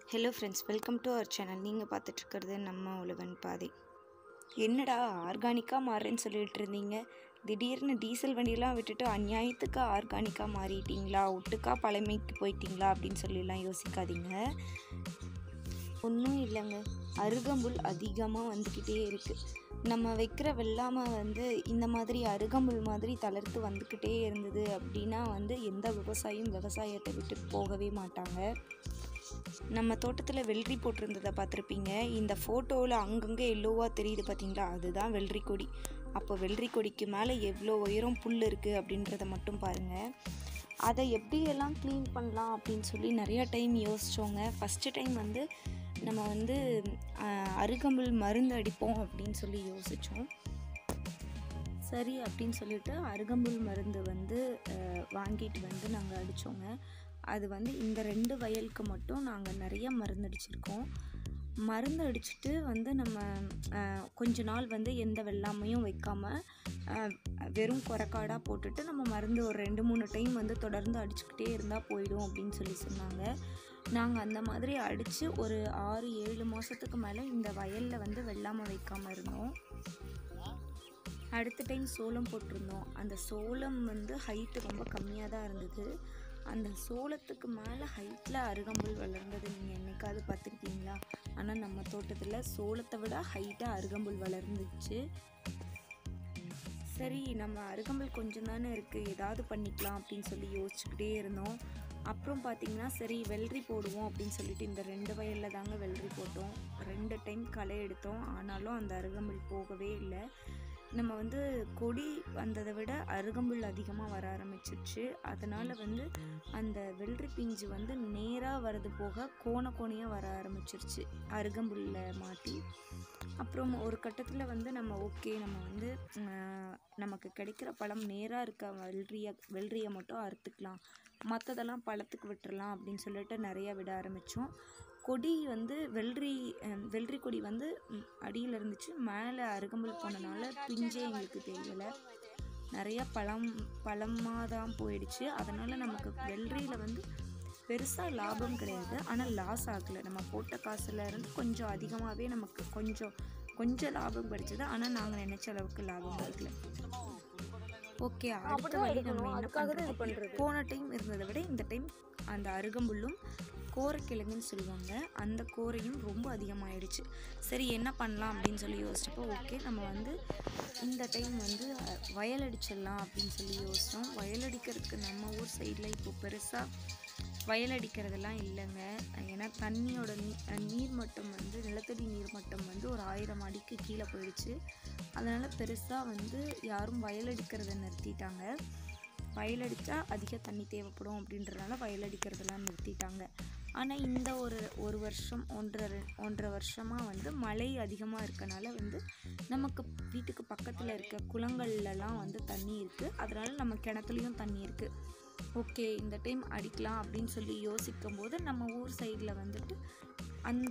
hello friends welcome to our channel நீங்கள் பார்த்துட்ருக்கிறது நம்ம உழவன் பாதை என்னடா ஆர்கானிக்காக மாறுறேன்னு சொல்லிட்டு இருந்தீங்க திடீர்னு டீசல் வண்டியெல்லாம் விட்டுட்டு அநியாயத்துக்கு ஆர்கானிக்காக மாறிட்டீங்களா ஒட்டுக்கா பழமைக்கு போயிட்டீங்களா அப்படின்னு சொல்லிலாம் யோசிக்காதீங்க ஒன்றும் இல்லைங்க அருகம்புல் அதிகமாக வந்துக்கிட்டே இருக்குது நம்ம வைக்கிற வெள்ளாமை வந்து இந்த மாதிரி அருகம்புல் மாதிரி தளர்த்து வந்துக்கிட்டே இருந்தது அப்படின்னா வந்து எந்த விவசாயியும் விவசாயத்தை விட்டு போகவே மாட்டாங்க நம்ம தோட்டத்தில் வெள்ளரி போட்டிருந்ததை பார்த்துருப்பீங்க இந்த ஃபோட்டோவில் அங்கங்கே எல்லோவாக தெரியுது பார்த்தீங்களா அதுதான் வெள்ளரி கொடி அப்போ வெள்ளரி கொடிக்கு மேலே எவ்வளோ உயரம் புல் இருக்குது அப்படின்றத மட்டும் பாருங்கள் அதை எப்படியெல்லாம் க்ளீன் பண்ணலாம் அப்படின்னு சொல்லி நிறையா டைம் யோசித்தோங்க ஃபஸ்ட்டு டைம் வந்து நம்ம வந்து ஆஹ், அருகம்புல் மருந்து அடிப்போம் அப்படின்னு சொல்லி யோசித்தோம் சரி அப்படின்னு சொல்லிட்டு அருகம்புல் மருந்து வந்து அஹ், வாங்கிட்டு வந்து நாங்கள் அடித்தோங்க அது வந்து இந்த ரெண்டு வயலுக்கு மட்டும் நாங்கள் நிறைய மருந்து அடிச்சிருக்கோம் மருந்து அடிச்சுட்டு வந்து நம்ம அஹ், கொஞ்ச நாள் வந்து எந்த வெள்ளாமையும் வைக்காமல் வெறும் குறைக்காடாக போட்டுட்டு நம்ம மருந்து ஒரு ரெண்டு மூணு டைம் வந்து தொடர்ந்து அடிச்சுக்கிட்டே இருந்தால் போயிடும் அப்படின்னு சொல்லி சொன்னாங்க நாங்கள் அந்த மாதிரி அடித்து ஒரு ஆறு ஏழு மாதத்துக்கு மேலே இந்த வயலில் வந்து வெள்ளாமை வைக்காமல் இருந்தோம் அடுத்த டைம் சோளம் போட்டிருந்தோம் அந்த சோளம் வந்து ஹைட்டு ரொம்ப கம்மியாக தான் இருந்தது அந்த சோளத்துக்கு மேலே ஹைட்டில் அருகம்புல் வளர்ந்தது நீங்கள் என்னைக்காவது பார்த்துருக்கீங்களா ஆனால் நம்ம தோட்டத்தில் சோளத்தை விட ஹைட்டாக அருகம்புல் வளர்ந்துச்சு சரி நம்ம அருகம்புல் கொஞ்சம் தானே இருக்குது ஏதாவது பண்ணிக்கலாம் அப்படின்னு சொல்லி யோசிச்சுக்கிட்டே இருந்தோம் அப்புறம் பார்த்தீங்கன்னா சரி வெள்ளரி போடுவோம் அப்படின்னு சொல்லிட்டு இந்த ரெண்டு வயலில் தாங்க வெள்ளரி போட்டோம் ரெண்டு டைம் களை எடுத்தோம் ஆனாலும் அந்த அருகம்புல் போகவே இல்லை நம்ம வந்து கொடி வந்ததை விட அருகம்புல் அதிகமாக வர ஆரம்பிச்சிருச்சு அதனால் வந்து அந்த வெள்ளரி பிஞ்சு வந்து நேராக வரது போக கோண கோணையாக வர ஆரம்பிச்சிருச்சு அருகம்புல்ல மாட்டி அப்புறம் ஒரு கட்டத்தில் வந்து நம்ம ஓகே நம்ம வந்து ஆஹ், நமக்கு கிடைக்கிற பழம் நேராக இருக்க வெள்ளரியை வெள்ளரியை மட்டும் அறுத்துக்கலாம் மற்றதெல்லாம் பழத்துக்கு விட்டுறலாம் அப்படின்னு சொல்லிட்டு நிறையா விட ஆரம்பித்தோம் கொடி வந்து வெள்ளரி அஹ், வெள்ளரி கொடி வந்து அடியில் இருந்துச்சு மேலே அருகம்புல் போனனால பிஞ்சே எங்களுக்கு தெரியலை நிறையா பழம் பழமாக தான் போயிடுச்சு அதனால் நமக்கு வெள்ளரியில் வந்து பெருசாக லாபம் கிடையாது ஆனால் லாஸ் ஆகலை நம்ம போட்ட காசுல இருந்து கொஞ்சம் அதிகமாகவே நமக்கு கொஞ்சம் கொஞ்சம் லாபம் கிடைச்சது ஆனால் நாங்கள் நினச்ச அளவுக்கு லாபம் கிடைக்கல ஓகே அடுத்த வழி நம்ம என்ன பண்ணுறது போன டைம் இருந்ததை விட இந்த டைம் அந்த அருகம்புல்லும் கோரைக்கிழங்குன்னு சொல்லுவாங்க அந்த கோரையும் ரொம்ப அதிகமாகிடுச்சு சரி என்ன பண்ணலாம் அப்படின்னு சொல்லி யோசிச்சப்போ ஓகே நம்ம வந்து இந்த டைம் வந்து அஹ், வயல் அடிச்சிடலாம் அப்படின்னு சொல்லி யோசித்தோம் வயல் அடிக்கிறதுக்கு நம்ம ஊர் சைடில் இப்போ பெருசாக வயல் அடிக்கிறதெல்லாம் இல்லைங்க ஏன்னா தண்ணியோட நீ அஹ், நீர் மட்டம் வந்து நிலத்தடி நீர் மட்டம் வந்து ஒரு ஆயிரம் அடிக்கு கீழே போயிடுச்சு அதனால் பெருசாக வந்து யாரும் வயல் அடிக்கிறத நிறுத்திட்டாங்க வயல் அடித்தா அதிக தண்ணி தேவைப்படும் அப்படின்றனால வயல் அடிக்கிறதெல்லாம் நிறுத்திட்டாங்க ஆனால் இந்த ஒரு ஒரு வருஷம் ஒன்றரை ரெ- ஒன்றரை வருஷமாக வந்து மழை அதிகமாக இருக்கனால வந்து நமக்கு வீட்டுக்கு பக்கத்தில் இருக்க குளங்கள்லலாம் வந்து தண்ணி இருக்குது அதனால் நம்ம கிணத்துலையும் தண்ணி இருக்குது ஓகே இந்த டைம் அடிக்கலாம் அப்படின்னு சொல்லி யோசிக்கும் போது நம்ம ஊர் சைடில் வந்துட்டு அந்த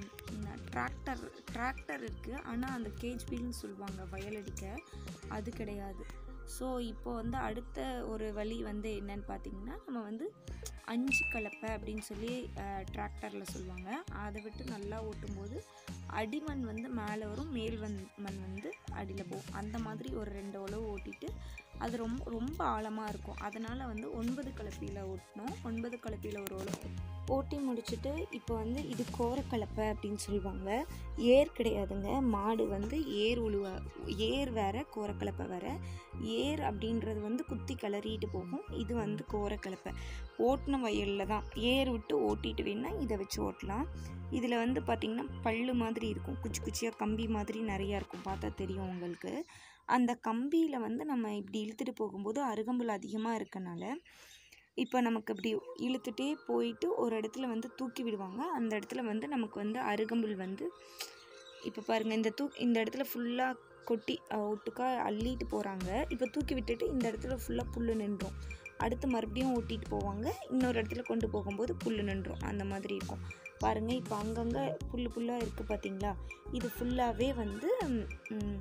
டிராக்டர் டிராக்டர் இருக்குது ஆனால் அந்த கேஜ்பின்னு சொல்லுவாங்க வயல் அடிக்க அது கிடையாது ஸோ இப்போ வந்து அடுத்த ஒரு வழி வந்து என்னன்னு பார்த்தீங்கன்னா நம்ம வந்து அஞ்சு கலப்பை அப்படின்னு சொல்லி டிராக்டரில் சொல்லுவாங்க அதை விட்டு நல்லா ஓட்டும்போது அடிமண் வந்து மேலே வரும் மேல் வந் மண் வந்து அடியில் போகும் அந்த மாதிரி ஒரு ரெண்டு உழவு ஓட்டிட்டு அது ரொம்ப ரொம்ப ஆழமாக இருக்கும் அதனால் வந்து ஒன்பது கலப்பையில் ஓட்டினோம் ஒன்பது கலப்பையில் ஒரு உழவு ஓட்டி முடிச்சுட்டு இப்போ வந்து இது கோரக்கலப்பை அப்படின்னு சொல்லுவாங்க ஏர் கிடையாதுங்க மாடு வந்து ஏர் உழுவ ஏர் வேற கோரக்கலப்பை வேற ஏர் அப்படின்றது வந்து குத்தி கிளறிட்டு போகும் இது வந்து கோரக்கலப்பை ஓட்டின வயலில் தான் ஏர் விட்டு ஓட்டிட்டு வேணா இதை வச்சு ஓட்டலாம் இதில் வந்து பார்த்திங்கன்னா பல்லு மாதிரி இருக்கும் குச்சி குச்சியாக கம்பி மாதிரி நிறையா இருக்கும் பார்த்தா தெரியும் உங்களுக்கு அந்த கம்பியில் வந்து நம்ம இப்படி இழுத்துட்டு போகும்போது அருகம்புல் அதிகமாக இருக்கனால இப்போ நமக்கு இப்படி இழுத்துட்டே போயிட்டு ஒரு இடத்துல வந்து தூக்கி விடுவாங்க அந்த இடத்துல வந்து நமக்கு வந்து அருகம்புல் வந்து இப்போ பாருங்கள் இந்த தூ இந்த இடத்துல ஃபுல்லாக கொட்டி அஹ், ஒட்டுக்கா அள்ளிட்டு போகிறாங்க இப்போ தூக்கி விட்டுட்டு இந்த இடத்துல ஃபுல்லாக புல் நின்றும் அடுத்து மறுபடியும் ஓட்டிட்டு போவாங்க இன்னொரு இடத்துல கொண்டு போகும்போது புல் நின்றும் அந்த மாதிரி இருக்கும் பாருங்கள் இப்போ அங்கங்கே புல் புல்லாக இருக்குது பார்த்தீங்களா இது ஃபுல்லாகவே வந்து ம்,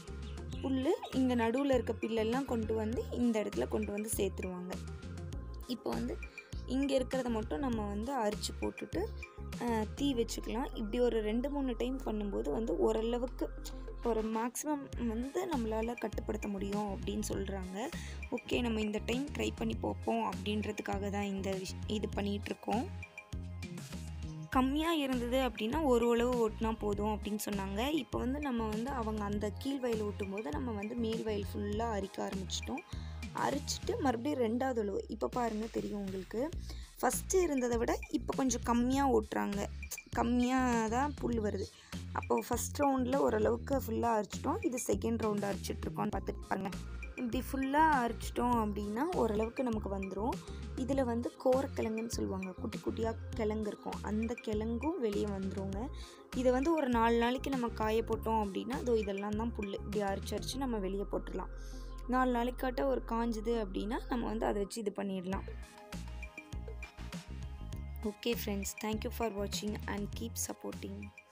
புல் இங்கே நடுவில் இருக்க பில்லெல்லாம் கொண்டு வந்து இந்த இடத்துல கொண்டு வந்து சேர்த்துருவாங்க இப்போ வந்து இங்கே இருக்கிறத மட்டும் நம்ம வந்து அரிச்சு போட்டுட்டு அஹ், தீ வச்சுக்கலாம் இப்படி ஒரு ரெண்டு மூணு டைம் பண்ணும்போது வந்து ஓரளவுக்கு ஒரு மேக்ஸிமம் வந்து நம்மளால் கட்டுப்படுத்த முடியும் அப்படின்னு சொல்கிறாங்க ஓகே நம்ம இந்த டைம் ட்ரை பண்ணி பார்ப்போம் அப்படின்றதுக்காக தான் இந்த விஷ் இது பண்ணிகிட்ருக்கோம் கம்மியாக இருந்தது அப்படின்னா ஒரு உழவு ஓட்டினா போதும் அப்படின்னு சொன்னாங்க இப்போ வந்து நம்ம வந்து அவங்க அந்த கீழ் வயல் ஓட்டும் போது நம்ம வந்து மேல் வயல் ஃபுல்லாக அரிக்க ஆரம்பிச்சிட்டோம் அரிச்சிட்டு மறுபடியும் ரெண்டாவது உழவு இப்போ பாருங்கள் தெரியும் உங்களுக்கு ஃபஸ்ட்டு இருந்ததை விட இப்போ கொஞ்சம் கம்மியாக ஓட்டுறாங்க கம்மியாக தான் புல் வருது அப்போது ஃபஸ்ட் ரவுண்டில் ஓரளவுக்கு ஃபுல்லாக அரிச்சிட்டோம் இது செகண்ட் ரவுண்டு அரிச்சிட்ருக்கோம்னு பார்த்துட்டு பாருங்க இப்படி ஃபுல்லாக அரிச்சிட்டோம் அப்படின்னா ஓரளவுக்கு நமக்கு வந்துடும் இதில் வந்து கோரக்கிழங்குன்னு சொல்லுவாங்க குட்டி குட்டியாக கிழங்கு இருக்கும் அந்த கிழங்கும் வெளியே வந்துருங்க இதை வந்து ஒரு நாலு நாளைக்கு நம்ம காய போட்டோம் அப்படின்னா அதோ இதெல்லாம் தான் புல் இப்படி அரிச்சு அரிச்சு நம்ம வெளியே போட்டுடலாம் நாலு நாளைக்காட்ட ஒரு காஞ்சுது அப்படின்னா நம்ம வந்து அதை வச்சு இது பண்ணிடலாம் ஓகே ஃப்ரெண்ட்ஸ் தேங்க்யூ ஃபார் வாட்சிங் அண்ட் கீப் சப்போர்ட்டிங்